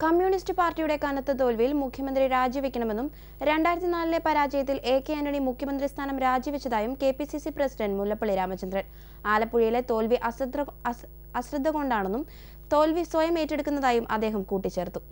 communist പാർട്ടിയുടെ കനത്ത തോൽവിയിൽ മുഖ്യമന്ത്രി രാജിവെക്കണമെന്നും രണ്ടായിരത്തി നാലിലെ പരാജയത്തിൽ എ കെ ആന്റണി മുഖ്യമന്ത്രി സ്ഥാനം രാജിവെച്ചതായും K P C C president Mullappally Ramachandran ആലപ്പുഴയിലെ തോൽവി അശ്രദ്ധ അസ്- അശ്രദ്ധ കൊണ്ടാണെന്നും തോൽവി സ്വയം ഏറ്റെടുക്കുന്നതായും അദ്ദേഹം കൂട്ടിച്ചേർത്തു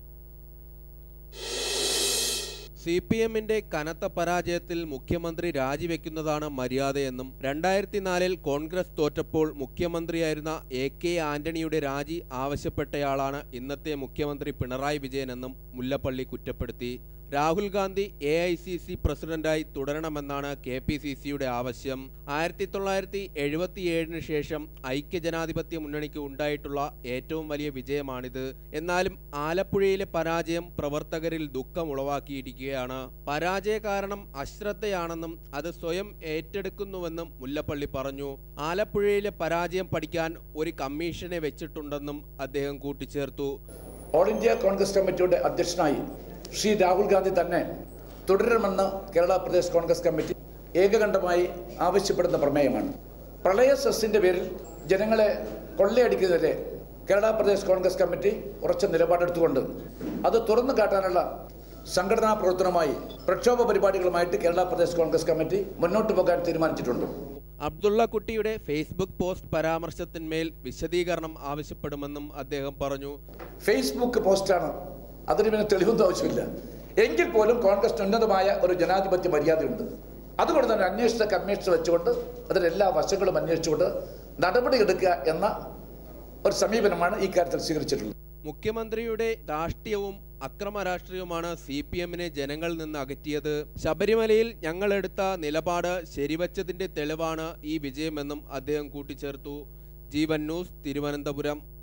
സി പി എമ്മിന്റെ കനത്ത പരാജയത്തിൽ മുഖ്യമന്ത്രി രാജിവെക്കുന്നതാണ് മര്യാദയെന്നും രണ്ടായിരത്തി നാലിൽ കോൺഗ്രസ് തോറ്റപ്പോൾ മുഖ്യമന്ത്രിയായിരുന്ന എ കെ ആന്റണിയുടെ രാജി ആവശ്യപ്പെട്ടയാളാണ് ഇന്നത്തെ മുഖ്യമന്ത്രി പിണറായി വിജയനെന്നും മുല്ലപ്പള്ളി കുറ്റപ്പെടുത്തി Rahul Gandhi A I C C പ്രസിഡന്റായി തുടരണമെന്നാണ് കെ പി സി സിയുടെ ആവശ്യം ആയിരത്തി തൊള്ളായിരത്തി എഴുപത്തിയേഴിന് ശേഷം ഐക്യജനാധിപത്യ മുന്നണിക്ക് ഉണ്ടായിട്ടുള്ള ഏറ്റവും വലിയ വിജയമാണിത് എന്നാലും ആലപ്പുഴയിലെ പരാജയം പ്രവർത്തകരിൽ ദുഃഖം ഉളവാക്കിയിരിക്കുകയാണ് പരാജയ കാരണം അശ്രദ്ധയാണെന്നും അത് സ്വയം ഏറ്റെടുക്കുന്നുവെന്നും മുല്ലപ്പള്ളി പറഞ്ഞു ആലപ്പുഴയിലെ പരാജയം പഠിക്കാൻ ഒരു കമ്മീഷനെ വെച്ചിട്ടുണ്ടെന്നും അദ്ദേഹം കൂട്ടിച്ചേർത്തു ഓൾ ഇന്ത്യ കോൺഗ്രസ് കമ്മിറ്റിയുടെ അധ്യക്ഷനായി ശ്രീ രാഹുൽ ഗാന്ധി തന്നെ തുടരണമെന്ന് കേരള പ്രദേശ് കോൺഗ്രസ് കമ്മിറ്റി ഏകകണ്ഠമായി ആവശ്യപ്പെടുന്ന പ്രമേയമാണ് പ്രളയ സെസ്സിന്റെ പേരിൽ ജനങ്ങളെ കൊള്ളയടിക്കുന്നതിരെ കേരള പ്രദേശ് കോൺഗ്രസ് കമ്മിറ്റി ഉറച്ച നിലപാടെടുത്തുകൊണ്ട് അത് തുറന്നു കാട്ടാനുള്ള സംഘടനാ പ്രവർത്തനമായി പ്രക്ഷോഭ പരിപാടികളുമായിട്ട് കേരള പ്രദേശ് കോൺഗ്രസ് കമ്മിറ്റി മുന്നോട്ട് പോകാൻ തീരുമാനിച്ചിട്ടുണ്ട് അബ്ദുള്ള കുട്ടിയുടെ ഫേസ്ബുക്ക് പോസ്റ്റ് പരാമർശത്തിന്മേൽ വിശദീകരണം ആവശ്യപ്പെടുമെന്നും അദ്ദേഹം പറഞ്ഞു ഫേസ്ബുക്ക് പോസ്റ്റാണ് അതിന് പിന്നെ തെളിവൊന്നും ആവശ്യമില്ല എങ്കിൽ പോലും കോൺഗ്രസ് ഉന്നതമായ ഒരു ജനാധിപത്യ മര്യാദയുണ്ട് അതുകൊണ്ട് തന്നെ അന്വേഷണ കമ്മീഷൻ വെച്ചുകൊണ്ട് അതിന്റെ എല്ലാ വശങ്ങളും അന്വേഷിച്ചുകൊണ്ട് നടപടിയെടുക്കുക എന്ന ഒരു സമീപനമാണ് ഈ കാര്യത്തിൽ സ്വീകരിച്ചിട്ടുള്ളത് മുഖ്യമന്ത്രിയുടെ ധാർഷ്ട്യവും അക്രമ രാഷ്ട്രീയവുമാണ് സി പി എമ്മിനെ ജനങ്ങളിൽ നിന്ന് അകറ്റിയത് ശബരിമലയിൽ ഞങ്ങളെടുത്ത നിലപാട് ശരിവച്ചതിന്റെ തെളിവാണ് ഈ വിജയമെന്നും അദ്ദേഹം കൂട്ടിച്ചേർത്തു ജീവൻ ന്യൂസ് തിരുവനന്തപുരം